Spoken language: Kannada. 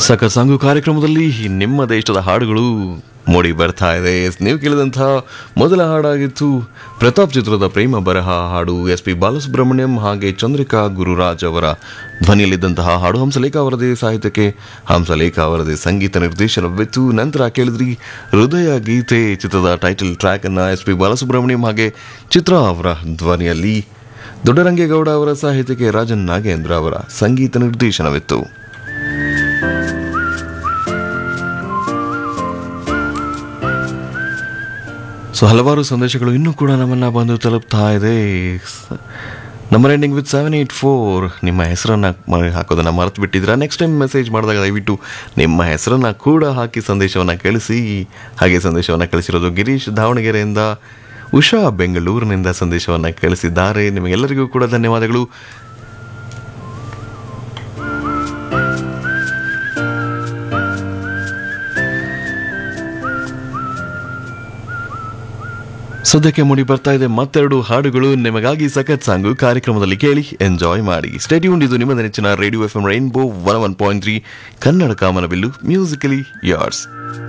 ಸಕ ಸಂಘು ಕಾರ್ಯಕ್ರಮದಲ್ಲಿ ನಿಮ್ಮ ದೇಶದ ಹಾಡುಗಳು ಮೂಡಿ ಬರ್ತಾ ಇದೆ ನೀವು ಕೇಳಿದಂತಹ ಮೊದಲ ಹಾಡಾಗಿತ್ತು ಪ್ರತಾಪ್ ಚಿತ್ರದ ಪ್ರೇಮ ಬರಹ ಹಾಡು ಎಸ್ ಪಿ ಬಾಲಸುಬ್ರಹ್ಮಣ್ಯಂ ಹಾಗೆ ಚಂದ್ರಿಕಾ ಗುರುರಾಜ್ ಅವರ ಧ್ವನಿಯಲ್ಲಿದ್ದಂತಹ ಹಾಡು ಹಂಸಲೇಖ ಅವರದೇ ಸಾಹಿತ್ಯಕ್ಕೆ ಹಂಸಲೇಖ ಅವರದೇ ಸಂಗೀತ ನಿರ್ದೇಶನವಿತ್ತು ನಂತರ ಕೇಳಿದ್ರಿ ಹೃದಯ ಗೀತೆ ಚಿತ್ರದ ಟೈಟಲ್ ಟ್ರ್ಯಾಕ್ ಅನ್ನ ಎಸ್ ಪಿ ಬಾಲಸುಬ್ರಹ್ಮಣ್ಯಂ ಹಾಗೆ ಚಿತ್ರ ಅವರ ಧ್ವನಿಯಲ್ಲಿ ದೊಡ್ಡರಂಗೇಗೌಡ ಅವರ ಸಾಹಿತ್ಯಕ್ಕೆ ರಾಜನ್ ನಾಗೇಂದ್ರ ಅವರ ಸಂಗೀತ ನಿರ್ದೇಶನವಿತ್ತು ಸೊ ಹಲವಾರು ಸಂದೇಶಗಳು ಇನ್ನೂ ಕೂಡ ನಮ್ಮನ್ನ ಬಂದು ತಲುಪ್ತಾ ಇದೆ number ending with seven eight four ನಿಮ್ಮ ಹೆಸರನ್ನ ಮ- ಹಾಕೋದನ್ನ ಮರೆತು ಬಿಟ್ಟಿದ್ದೀರಾ ನೆಕ್ಸ್ಟ್ ಟೈಮ್ ಮೆಸೇಜ್ ಮಾಡಿದಾಗ ದಯವಿಟ್ಟು ನಿಮ್ಮ ಹೆಸರನ್ನ ಕೂಡ ಹಾಕಿ ಸಂದೇಶವನ್ನು ಕಳಿಸಿ ಹಾಗೆ ಸಂದೇಶವನ್ನು ಕಳಿಸಿರೋದು ಗಿರೀಶ್ ದಾವಣಗೆರೆಯಿಂದ ಉಷಾ ಬೆಂಗಳೂರಿನಿಂದ ಸಂದೇಶವನ್ನು ಕಳಿಸಿದ್ದಾರೆ ನಿಮಗೆಲ್ಲರಿಗೂ ಕೂಡ ಧನ್ಯವಾದಗಳು ಸದ್ಯಕ್ಕೆ ಮೂಡಿ ಬರ್ತಾ ಇದೆ ಮತ್ತೆರಡು ಹಾಡುಗಳು ನಿಮಗಾಗಿ ಸಖತ್ ಸಾಂಗು ಕಾರ್ಯಕ್ರಮದಲ್ಲಿ ಕೇಳಿ ಎಂಜಾಯ್ ಮಾಡಿ ಸ್ಟೇಡಿಯೂನ್ ಇದು ನಿಮ್ಮ ನೆಚ್ಚಿನ radio F M rainbow one one point three Kannada ಕಾಮನಬಿಲ್ಲು ಮ್ಯೂಸಿಕಲಿ ಯಾರ್ಸ್